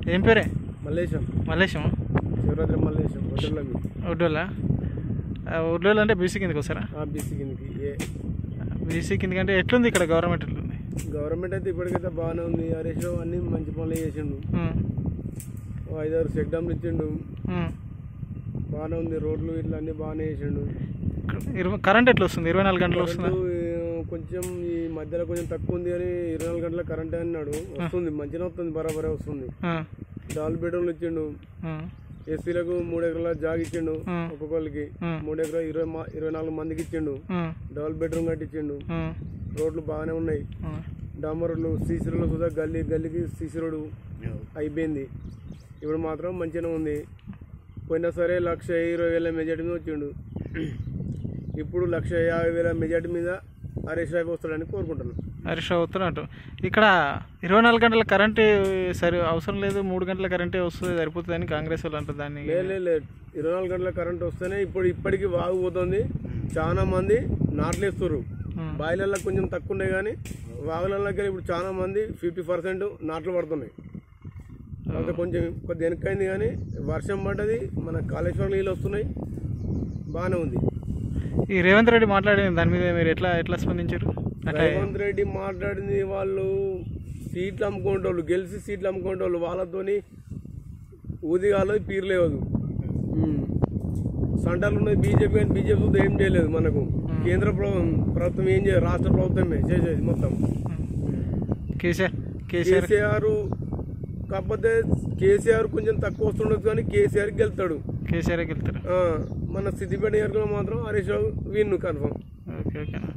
ఏం పేరే మల్లేశం మల్లేశం శివరాత్రి మల్లేశం వడ్డర్లమి ఒడ్డోలా ఒడ్డోలు అంటే బీసీ కిందకి వస్తారా బీసీ కిందకి ఏ బీసీ కిందకి అంటే ఎట్లుంది ఇక్కడ గవర్నమెంట్ ఎట్లుంది గవర్నమెంట్ అయితే ఇప్పటికైతే బాగానే ఉంది హరీష్ రావు అన్ని మంచి పనులు చేసిండు ఉమ్, ఓ ఐదారు చెక్ డ్యామ్లు ఇచ్చిండు ఉమ్. బాగానే ఉంది రోడ్లు ఇట్లా అన్ని బాగానే చేసిండు ఇరవై కరెంట్ ఎట్లా వస్తుంది ఇరవై నాలుగు గంటలు వస్తుందా కరెంటు, ఏ, కొంచెం ఈ మధ్యలో కొంచెం తక్కువ ఉంది అని ఇరవై నాలుగు గంటల కరెంట్ అన్నాడు వస్తుంది మంచిగా వస్తుంది బరాబరే వస్తుంది ఆ, డాల్ బెడ్రూమ్లు ఇచ్చిండు ఆ, ఎస్సీలకు మూడు ఎకరాల జాగ్ ఇచ్చిండు ఆ. ఒక్కొక్కరికి ఆ. మూడు ఎకరాలు ఇరవై మా- ఇరవై నాలుగు మందికి ఇచ్చిండు ఆ, డబుల్ బెడ్రూమ్ కట్టించిండు ఆ, రోడ్లు బాగానే ఉన్నాయి ఆ. డాంబర్ రోడ్లు సీసీ రోడ్లు సుధా గల్లీ గల్లీకి సీసీ రోడ్డు అయిపోయింది ఇప్పుడు మాత్రం మంచిగానే ఉంది పోయినా సరే లక్ష ఇరవై వేల మెజార్టీ మీద వచ్చిండు ఇప్పుడు లక్ష యాభై వేల మెజార్టీ మీద హరీష్ రావు వస్తాడని కోరుకుంటున్నాను హరీష్ రావు వస్తున్నట్టు ఇక్కడ ఇరవై నాలుగు గంటల కరెంట్ సరే అవసరం లేదు మూడు గంటల కరెంటే వస్తుంది సరిపోతుందని కాంగ్రెస్ వాళ్ళు అంటారు దాన్ని లే లే, లే ఇరవై నాలుగు గంటల కరెంట్ వస్తేనే ఇప్పుడు ఇప్పటికి వాగుపోతుంది చాలా మంది నాట్లేస్తారు ఉమ్, బాయిలల్లో కొంచెం తక్కువ ఉన్నాయి కానీ వాగులలోకి ఇప్పుడు చాలా మంది ఫిఫ్టీ పర్సెంట్ నాట్లు పడుతున్నాయి కాకపోతే కొంచెం కొద్ది వెనకైంది కానీ వర్షం పడ్డది మన కాళేశ్వరం నీళ్ళు వస్తున్నాయి బాగానే ఉంది ఈ రేవంత్ రెడ్డి మాట్లాడిన దాని మీద మీరు ఎట్లా ఎట్లా స్పందించారు అంటే రేవంత్ రెడ్డి మాట్లాడింది వాళ్ళు సీట్లు అమ్ముకునేటోళ్ళు గెలిచి సీట్లు అమ్ముకునేటోళ్ళు వాళ్ళతోని ఊదిగాలో పీరలేదు సంటాలు ఉన్నది బీజేపీ కానీ బీజేపీ ఏం చేయలేదు మనకు కేంద్ర ప్రభుత్వం ప్రభుత్వం ఏం చేయదు రాష్ట్ర ప్రభుత్వమే చేసేది మొత్తం కేసీఆర్ కేసీఆర్ కేసీఆర్ కాకపోతే కేసీఆర్ కొంచెం తక్కువ వస్తుండొచ్చు కానీ కేసీఆర్ గెలుతాడు కేసీఆర్కి వెళ్తారు ఆ, మన సిద్దిపేట నియోజకవర్గంలో మాత్రం Harish Rao win confirm okay okay